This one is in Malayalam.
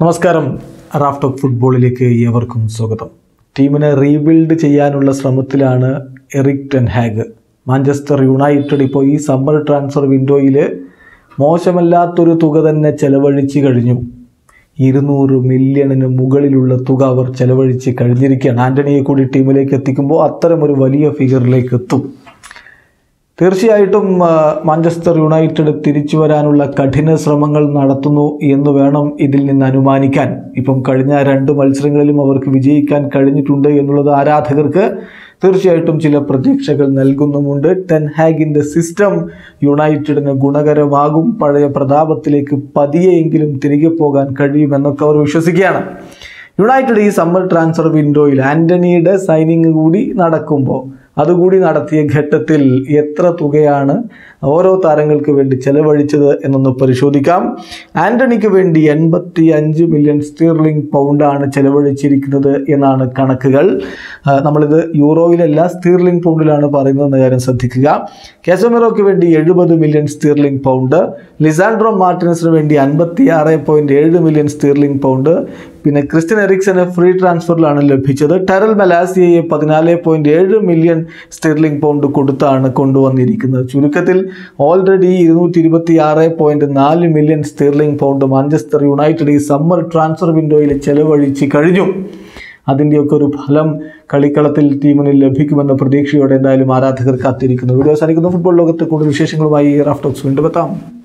നമസ്കാരം റാഫ്റ്റ് ഓഫ് ഫുട്ബോളിലേക്ക് ഏവർക്കും സ്വാഗതം ടീമിനെ റീബിൽഡ് ചെയ്യാനുള്ള ശ്രമത്തിലാണ് Erik ten Hag Manchester United ഇപ്പോൾ ഈ സമ്മർ ട്രാൻസ്ഫർ വിൻഡോയിൽ മോശമല്ലാത്തൊരു തുക തന്നെ ചെലവഴിച്ച് കഴിഞ്ഞു ഇരുന്നൂറ് മില്യണിന് മുകളിലുള്ള തുക അവർ ചെലവഴിച്ച് കഴിഞ്ഞിരിക്കുകയാണ് ആൻ്റണിയെ കൂടി ടീമിലേക്ക് എത്തിക്കുമ്പോൾ അത്തരമൊരു വലിയ ഫിഗറിലേക്ക് എത്തും തീർച്ചയായിട്ടും ആ, മാഞ്ചസ്റ്റർ യുണൈറ്റഡ് തിരിച്ചു വരാനുള്ള കഠിന ശ്രമങ്ങൾ നടത്തുന്നു എന്ന് വേണം ഇതിൽ നിന്ന് അനുമാനിക്കാൻ ഇപ്പം കഴിഞ്ഞ രണ്ട് മത്സരങ്ങളിലും അവർക്ക് വിജയിക്കാൻ കഴിഞ്ഞിട്ടുണ്ട് എന്നുള്ളത് ആരാധകർക്ക് തീർച്ചയായിട്ടും ചില പ്രതീക്ഷകൾ നൽകുന്നുമുണ്ട് ടെൻ ഹാഗിൻ്റെ സിസ്റ്റം യുണൈറ്റഡിന് ഗുണകരമാകും പഴയ പ്രതാപത്തിലേക്ക് പതിയെയെങ്കിലും തിരികെ പോകാൻ കഴിയുമെന്നൊക്കെ അവർ വിശ്വസിക്കുകയാണ് യുണൈറ്റഡ് ഈ സമ്മർ ട്രാൻസ്ഫർ വിൻഡോയിൽ ആൻ്റണിയുടെ സൈനിങ് കൂടി നടക്കുമ്പോൾ അതുകൂടി നടത്തിയ ഘട്ടത്തിൽ എത്ര തുകയാണ് ഓരോ താരങ്ങൾക്ക് വേണ്ടി ചെലവഴിച്ചത് എന്നൊന്ന് പരിശോധിക്കാം ആൻ്റണിക്ക് വേണ്ടി എൺപത്തി അഞ്ച് മില്യൺ സ്റ്റീർലിംഗ് പൗണ്ടാണ് ചെലവഴിച്ചിരിക്കുന്നത് എന്നാണ് കണക്കുകൾ ആ, നമ്മളിത് യൂറോയിലല്ല സ്റ്റീർലിംഗ് പൗണ്ടിലാണ് പറയുന്നതെന്ന കാര്യം ശ്രദ്ധിക്കുക കാസോമെറോയ്ക്ക് വേണ്ടി എഴുപത് മില്യൺ സ്റ്റീർലിംഗ് പൗണ്ട് ലിസാൻഡ്രോ മാർട്ടിനസിന് വേണ്ടി അൻപത്തി ആറ് പോയിൻറ്റ് ഏഴ് മില്യൺ സ്റ്റീർലിംഗ് പൗണ്ട് പിന്നെ ക്രിസ്ത്യൻ എറിക്സന് ഫ്രീ ട്രാൻസ്ഫറിലാണ് ലഭിച്ചത് ടെറൽ മലാസിയയെ പതിനാല് പോയിൻറ്റ് ഏഴ് മില്യൺ സ്റ്റെർലിംഗ് പൗണ്ട് കൊടുത്താണ് കൊണ്ടുവന്നിരിക്കുന്നത് ചുരുക്കത്തിൽ ഓൾറെഡി ഇരുന്നൂറ്റി ഇരുപത്തി ആറ് പോയിൻറ്റ് നാല് million sterling pound Manchester United ഈ സമ്മർ ട്രാൻസ്ഫർ വിൻഡോയിൽ ചെലവഴിച്ച് കഴിഞ്ഞു അതിൻ്റെയൊക്കെ ഒരു ഫലം കളിക്കളത്തിൽ ടീമിന് ലഭിക്കുമെന്ന പ്രതീക്ഷയോടെ എന്തായാലും ആരാധകർ കാത്തിരിക്കുന്നു വീഡിയോ അവസാനിക്കുന്ന ഫുട്ബോൾ ലോകത്തെ കൂടുതൽ വിശേഷങ്ങളുമായി റാഫ്റ്റോക്സ് വീണ്ടും എത്താം